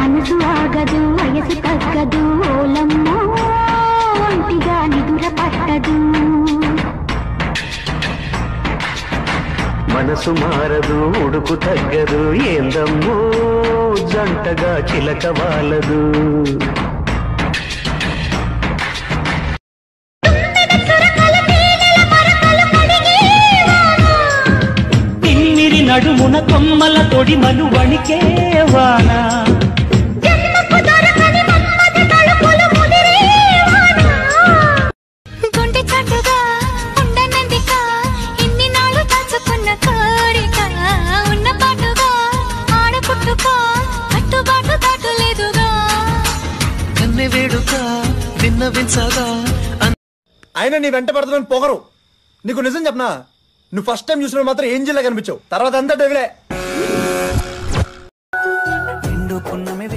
మనసు ఆగదు వయసు తగ్గదు ఓలమ్మో ఒంటిగా నిదుర పట్టదు మనసు మారదు ఉడుకు తగ్గదు ఏందమ్మో జంటగా చిలక వాలదు తిమ్మిరి నడుమున కొమ్మల తొడిమలు వణికే వాన గుండె చాటుగా ఉండనందిక ఇన్ని నాళ్ళు దాచుకున్న కోరిక ఉన్న పాటుగా ఆడపుట్టుక కట్టుబాటు దాటులేదుగా కన్నె వేడుక విన్నవించగా ఆయన నీ వెంట పడుతున్నాను పొగరు నీకు నిజం చెప్పనా నువ్వు ఫస్ట్ టైం చూసిన మాత్రం ఏం జిల్లా కనిపించావు తర్వాత అంతా డెవిలే నిండు పున్నమి